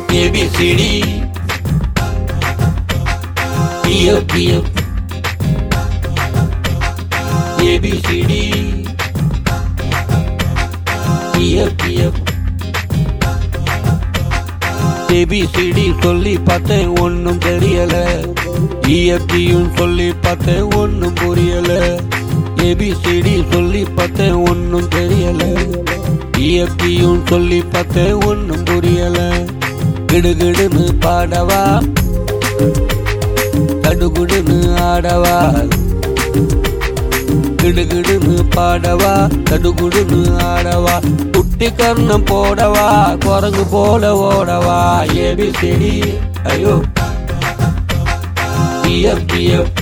ABCD BF ABCD BF ABCD சொல்லி பார்த்தேன் ஒன்னும் தெரியல இஎஃப்டியும் சொல்லி பார்த்தேன் ஒன்னும் புரியல ஏபிசிடி சொல்லி பார்த்தேன் ஒன்னும் தெரியல இஎஃப்டியும் சொல்லி பார்த்தேன் ஒன்னும் புரியல கிடுகிடுன்னு பாடவா கடுகுடுன்னு ஆடவா கிடுகிடுன்னு பாடவா கடுகுடுன்னு ஆடவா குட்டி கர்ணம் போடவா குரங்கு போல ஓடவா ஏபிசிடி ஐயோ பிஎஃப் பிஎஃப்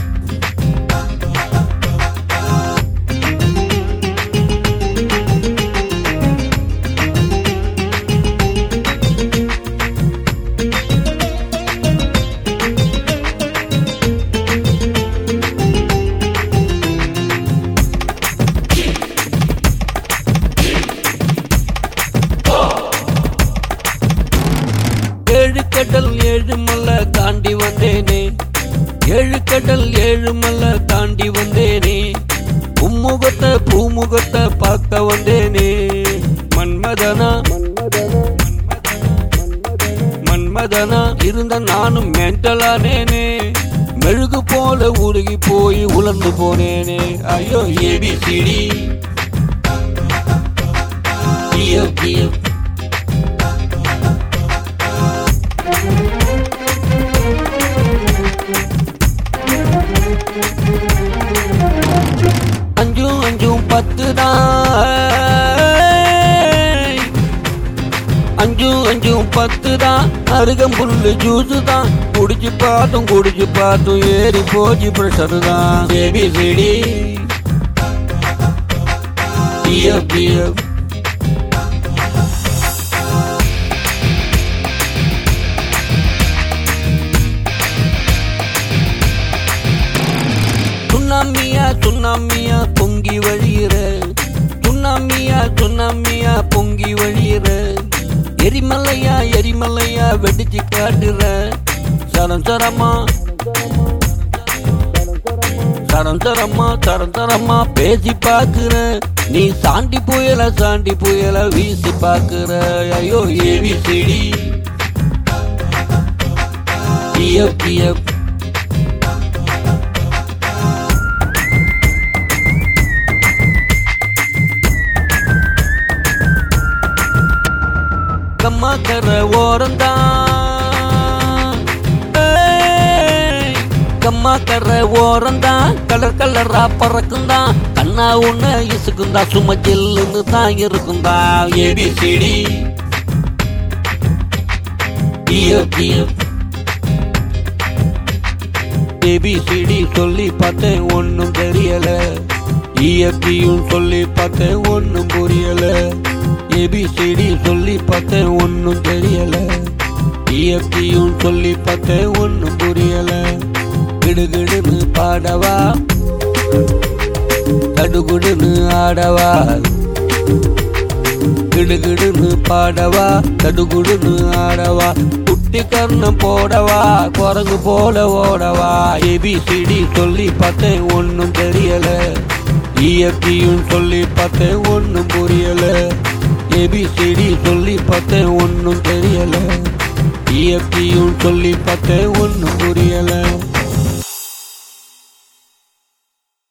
ஏழு கடல் ஏழு மலை தாண்டி வந்தேனே ஏழு கடல் ஏழு மலை தாண்டி வந்தேனே உம்முகத்தை பூமுகத்தை பார்க்க வந்தேனே மன்மதனா மன்மதனா இருந்த நானும் மென்டலானேனே மெழுகு போல உருகி போய் உலர்ந்து போனேனே ஐயோ ஏபிசிடி பிஎஃப் பிஎஃப் அஞ்சும் அஞ்சும் பத்து தான் அஞ்சும் அஞ்சும் பத்து தான் அருகம்புல்லு ஜூஸ் தான் குடிச்சு பார்த்தும் குடிச்சு பார்த்தும் ஏறி போச்சு ப்ரெஷர் தான் ஏபிசிடி பிஎஃப் பிஎஃப் சுண்ணாமியா சுண்ணாமியா பொங்கி வழியிற சுண்ணாமியா சுண்ணாமியா பொங்கி வழியிற எரிமலையா எரிமலையா வெடிச்சு காட்டுற சரம் சரமா சரம் சரமா சரம் சரமா பேசி பாக்குற நீ சாண்டி புயல சாண்டி புயல வீசி பாக்குற ஐயோ ஏபிசிடி பிஎஃப் பிஎஃப் கம்மா கர ஓரந்தான் ஏய், கம்மா கர ஓரந்தான் கலர் கலரா பறக்குந்தான் கண்ணா உன்ன இசுக்குந்தா சும்மா ஜில்லுன்னு தான் இருக்குந்தா ஏபிசிடி ஏபிசிடி சொல்லி பார்த்தேன் ஒன்னும் தெரியல இஎஃப்டியும் சொல்லி பார்த்தேன் ஒன்னும் புரியல ஏபிசிடி சொல்லி பார்த்தேன் ஒன்னும் தெரியல இஎஃப்டியும் சொல்லி பார்த்தேன் ஒன்னும் புரியல கிடுகிடுன்னு பாடவா கடுகுடுன்னு ஆடவா கிடுகிடுன்னு பாடவா கடுகுடுன்னு ஆடவா குட்டி கர்ணம் போடவா குரங்கு போல ஓடவா ஏபிசிடி சொல்லி பார்த்தேன் ஒன்னும் தெரியல இஎஃப்டியும் சொல்லி பார்த்தேன் ஒன்னும் புரியல ஏபிசிடி சொல்லி பார்த்தேன் ஒன்னும் தெரியல இஎஃப்டியும் சொல்லி பார்த்தேன் ஒன்னும் புரியல